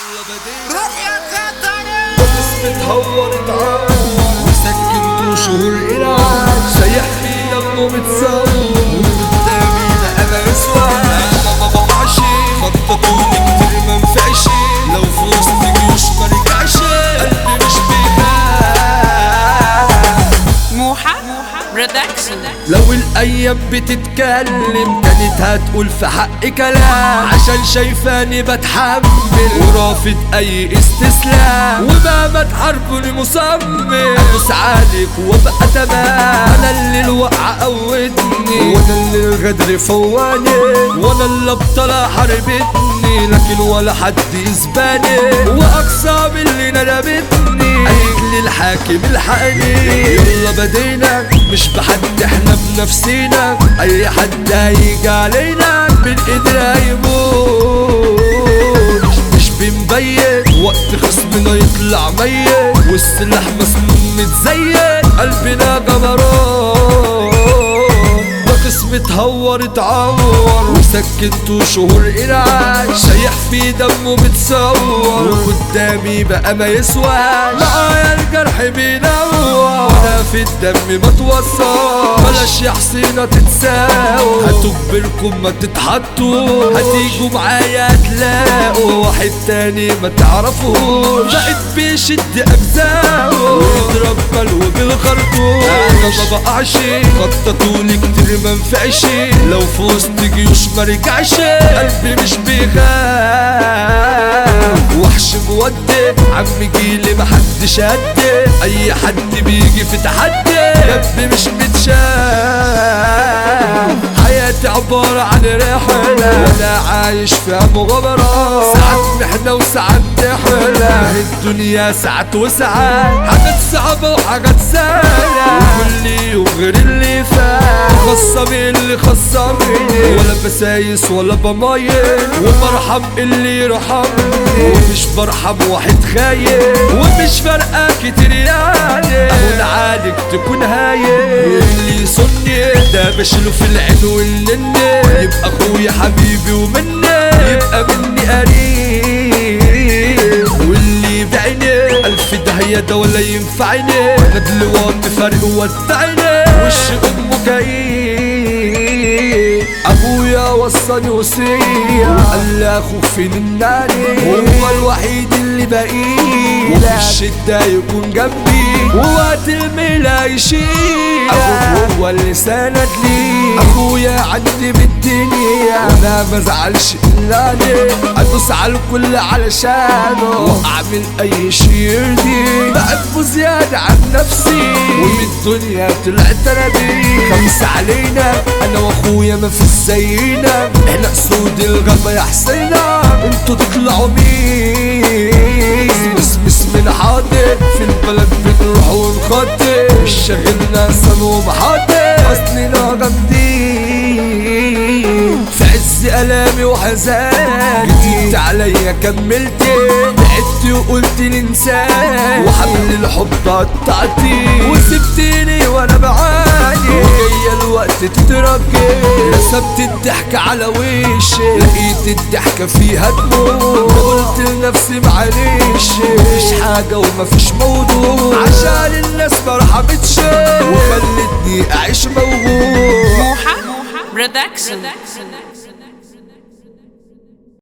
روح يا كتر بس بتهور اتعور وسكنته شهور العاد سيح في دمه متصور وقدامي لا انا اسود انا ما بقعش خططوني كتير ما نفعش لو في وسط جيوش ما رجعش قلبي مش بيخاف موحى برودكشن لو الايام بتتكلم كانت هتقول في حق كلام عشان شايفاني بتحمل ورافض اي استسلام ومهما تحاربوني مصمم ادوس عليك وابقى تمام انا اللي الوقعه قوتني وانا اللي الغدر فواني وانا اللي ابطال حاربتني لكن ولا حد يسباني واقصى من اللي ندبتني قالت لي الحاكم الحقني يلا بدينا مش بحد احنا بنفسينا اي حد هيجي علينا من ايدنا هيموت مش بنبين وقت خصمنا يطلع ميت والسلاح مسنون متزين قلبنا جبروت بخصم اتهور اتعور وسكنته شهور العاش شايح في دمه متصور وقدامي بقى ما يسوى معايا الجرح بينور وانا في الدم ما توصل بلاش يا حسينة تتساووا هتجبركم ما تتحطوا هتيجوا معايا تلاقوا واحد تاني ما تعرفوش بقيت بيشد اجزاءه ويضرب بلو بالخرطوش انا ما بقعش خططولي كتير ما نفعش لو في وسط جيوش ما رجعش قلبي مش بيخاف وحش مودي عم جيلي محدش قد اي حد بيجي في تحدي قلبي مش متشاف حياتي عبارة عن رحلة وانا عايش فيها مغامرة ساعات محنة وساعات نحلة الدنيا ساعات وساعات حاجات صعبة وحاجات سهلة وكل يوم غير اللي فات خاصة اللي خصمني ولا بسايس ولا بمايل وبرحم اللي يرحمني ومش برحم واحد خايف ومش فارقة كتير يعني اهون عليك تكون هايل اللي يصني ده بشيله في العين والنن يبقى اخويا حبيبي ومني يبقى مني قريب واللي بعيني الف داهية ده ولا ينفعني انا دلوقتي فارق ودعني وش امه كئيب ابويا وصاني وصية قال لي اخوك فين الناني هو الوحيد اللي باقي وفي الشدة يكون جنبي ووقت الميلا يشيل اخوك هو اللي سند لي اخويا عندي بالدنيا وانا ما زعلش الا ليه ادوس على الكل علشانه واعمل اي شي يرضي بحبه زيادة عن نفسي ومن الدنيا طلعت انا بيه خمسة علينا انا واخويا ما في زينا احنا اسود الغابة يا حسينا انتوا تطلعوا مين بس بسم حاضر في البلد بنروح ونخاطر مش شاغلنا صنوب حاضر اصلنا جامدين في عز الامي وحزان جديد عليا كملت بعدت وقلت ننساه وحمل الحب قطعتي وسبتني وانا بعاني وجاي الوقت تترجي رسمت الضحكة على وشي لقيت الضحكة فيها دموع قلت لنفسي معلش مفيش حاجة ومفيش موضوع عشان الناس ما رحمتش وخلتني اعيش موجوع موحى برودكشن